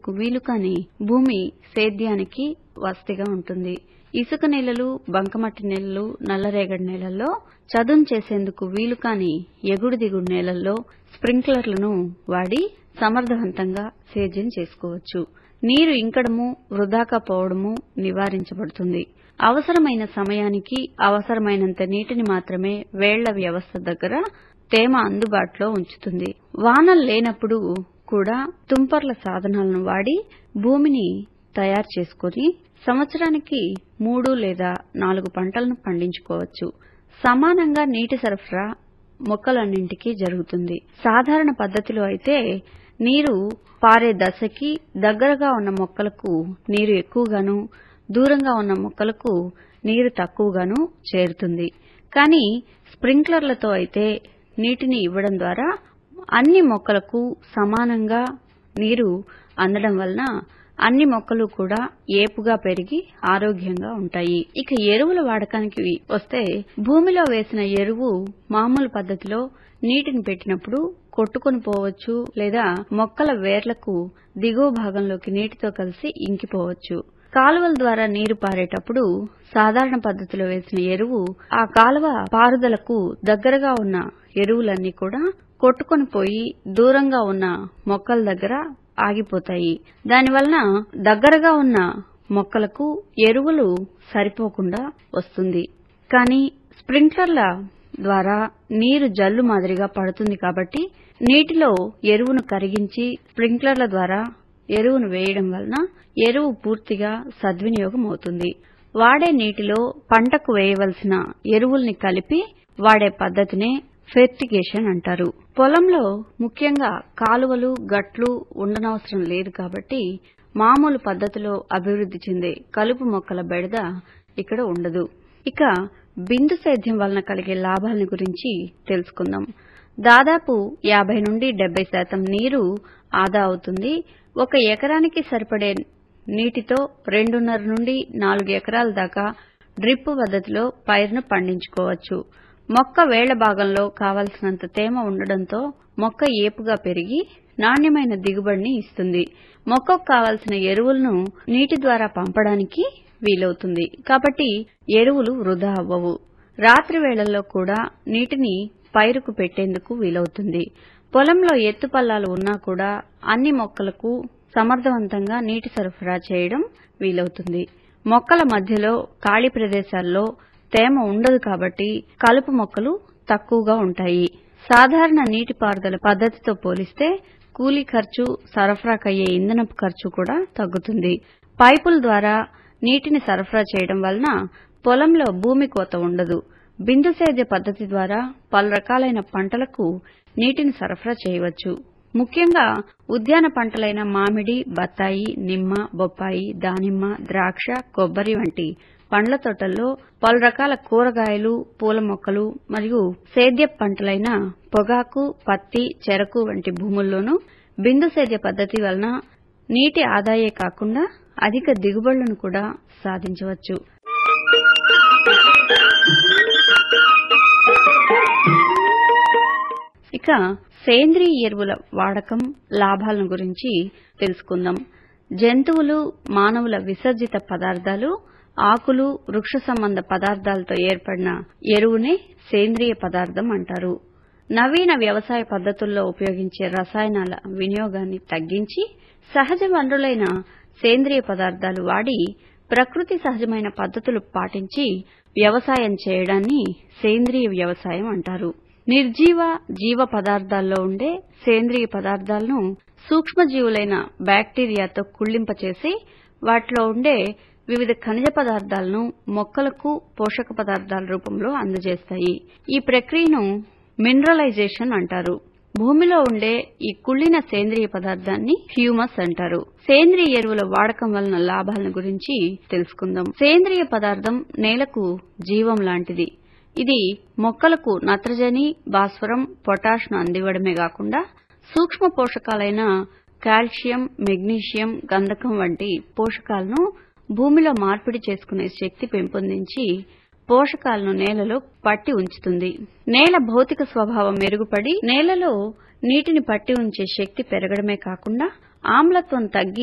వీలు కాని భూమి సేద్యానికి వసతిగా ఉంటుంది ఇసుక నేలలు బంకమట్టి నేలలు నల్లరేగడి నేలల్లో చదును చేసేందుకు వీలు కాని ఎగుడు దిగుడు నేలల్లో స్ప్రింక్లర్లను వాడి సమర్థవంతంగా సేద్యం చేసుకోవచ్చు నీరు ఇంకడము వృధాగా పోవడము నివారించబడుతుంది అవసరమైన సమయానికి అవసరమైనంత నీటిని మాత్రమే వేళ్ల వ్యవస్థ దగ్గర తేమ అందుబాటులో ఉంచుతుంది వానలు లేనప్పుడు కూడా తుంపర్ల సాధనాలను వాడి భూమిని తయారు చేసుకుని సంవత్సరానికి మూడు లేదా నాలుగు పంటలను పండించుకోవచ్చు సమానంగా నీటి సరఫరా మొక్కలన్నింటికీ జరుగుతుంది సాధారణ పద్ధతిలో అయితే నీరు పారే దశకి దగ్గరగా ఉన్న మొక్కలకు నీరు ఎక్కువగాను దూరంగా ఉన్న మొక్కలకు నీరు తక్కువగాను చేరుతుంది కానీ స్ప్రింక్లర్లతో అయితే నీటిని ఇవ్వడం ద్వారా అన్ని మొక్కలకు సమానంగా నీరు అందడం వలన అన్ని మొక్కలు కూడా ఏపుగా పెరిగి ఆరోగ్యంగా ఉంటాయి ఇక ఎరువుల వాడకానికి వస్తే భూమిలో వేసిన ఎరువు మామూలు పద్ధతిలో నీటిని పెట్టినప్పుడు కొట్టుకొని పోవచ్చు లేదా మొక్కల వేర్లకు దిగువ భాగంలోకి నీటితో కలిసి ఇంకిపోవచ్చు కాలువల ద్వారా నీరు పారేటప్పుడు సాధారణ పద్ధతిలో వేసిన ఎరువు ఆ కాలువ పారుదలకు దగ్గరగా ఉన్న ఎరువులన్నీ కూడా కొట్టుకొని పోయి దూరంగా ఉన్న మొక్కల దగ్గర ఆగిపోతాయి దానివలన దగ్గరగా ఉన్న మొక్కలకు ఎరువులు సరిపోకుండా వస్తుంది కానీ స్ప్రింక్లర్ల ద్వారా నీరు జల్లు మాదిరిగా పడుతుంది కాబట్టి నీటిలో ఎరువును కరిగించి స్ప్రింక్లర్ల ద్వారా ఎరువును వేయడం వలన ఎరువు పూర్తిగా సద్వినియోగం అవుతుంది వాడే నీటిలో పంటకు వేయవలసిన ఎరువుల్ని కలిపి వాడే పద్ధతినే ఫెర్టిగేషన్ అంటారు పొలంలో ముఖ్యంగా కాలువలు గట్లు ఉండనవసరం లేదు కాబట్టి మామూలు పద్ధతిలో అభివృద్ధి చెందే కలుపు మొక్కల బెడద ఇక్కడ ఉండదు ఇక బిందు సేద్యం వలన కలిగే లాభాలని గురించి తెలుసుకుందాం దాదాపు యాభై నుండి డెబ్బై శాతం నీరు ఆదా అవుతుంది ఒక ఎకరానికి సరిపడే నీటితో రెండున్నర నుండి నాలుగు ఎకరాల దాకా డ్రిప్ పద్ధతిలో పైరును పండించుకోవచ్చు మొక్క వేళ్ల భాగంలో కావలసినంత తేమ ఉండడంతో మొక్క ఏపుగా పెరిగి నాణ్యమైన దిగుబడిని ఇస్తుంది మొక్కకు కావలసిన ఎరువులను నీటి ద్వారా పంపడానికి వీలవుతుంది కాబట్టి ఎరువులు వృధా అవ్వవు రాత్రి వేళల్లో కూడా నీటిని పైరుకు పెట్టేందుకు వీలవుతుంది పొలంలో ఎత్తుపల్లాలు ఉన్నా కూడా అన్ని మొక్కలకు సమర్థవంతంగా నీటి సరఫరా చేయడం వీలవుతుంది మొక్కల మధ్యలో ఖాళీ ప్రదేశాల్లో తేమ ఉండదు కాబట్టి కలుపు మొక్కలు తక్కువగా ఉంటాయి సాధారణ నీటిపారుదల పద్ధతితో పోలిస్తే కూలీ ఖర్చు సరఫరాకయ్యే ఇంధనపు ఖర్చు కూడా తగ్గుతుంది పైపుల ద్వారా నీటిని సరఫరా చేయడం వలన పొలంలో భూమి కోత ఉండదు బిందు సేద్య పద్ధతి ద్వారా పలు రకాలైన పంటలకు నీటిని సరఫరా చేయవచ్చు ముఖ్యంగా ఉద్యాన పంటలైన మామిడి బత్తాయి నిమ్మ బొప్పాయి దానిమ్మ ద్రాక్ష కొబ్బరి వంటి పండ్ల తోటల్లో పలు రకాల కూరగాయలు పూల మొక్కలు మరియు సేద్య పంటలైన పొగాకు పత్తి చెరకు వంటి భూముల్లోనూ బిందు సేద్య పద్ధతి వలన నీటి ఆదాయే కాకుండా అధిక దిగుబడులను కూడా సాధించవచ్చు ఇక సేంద్రియ ఎరువుల వాడకం లాభాలను గురించి తెలుసుకుందాం జంతువులు మానవుల విసర్జిత పదార్థాలు ఆకులు వృక్ష సంబంధ పదార్థాలతో ఏర్పడిన ఎరువునే సేంద్రియ పదార్థం అంటారు నవీన వ్యవసాయ పద్ధతుల్లో ఉపయోగించే రసాయనాల వినియోగాన్ని తగ్గించి సహజ వనరులైన సేంద్రియ పదార్థాలు వాడి ప్రకృతి సహజమైన పద్ధతులు పాటించి వ్యవసాయం చేయడాన్ని సేంద్రియ వ్యవసాయం అంటారు నిర్జీవ జీవ పదార్థాల్లో ఉండే సేంద్రియ పదార్థాలను సూక్ష్మజీవులైన బ్యాక్టీరియాతో కుళ్లింపచేసి వాటిలో ఉండే వివిధ ఖనిజ పదార్థాలను మొక్కలకు పోషక పదార్థాల రూపంలో అందజేస్తాయి ఈ ప్రక్రియను మినరలైజేషన్ అంటారు భూమిలో ఉండే ఈ కుళ్ళిన సేంద్రియ పదార్థాన్ని హ్యూమస్ అంటారు సేంద్రియ ఎరువుల వాడకం వలన లాభాలను గురించి తెలుసుకుందాం సేంద్రియ పదార్థం నేలకు జీవం లాంటిది ఇది మొక్కలకు నత్రజని భాస్వరం పొటాష్ను అందివ్వడమే కాకుండా సూక్ష్మ పోషకాలైన కాల్షియం మెగ్నీషియం గంధకం వంటి పోషకాలను భూమిలో మార్పిడి చేసుకునే శక్తి పెంపొందించి పోషకాలను నేలలో పట్టి ఉంచుతుంది నేల భౌతిక స్వభావం మెరుగుపడి నేలలో నీటిని పట్టి ఉంచే శక్తి పెరగడమే కాకుండా ఆమ్లత్వం తగ్గి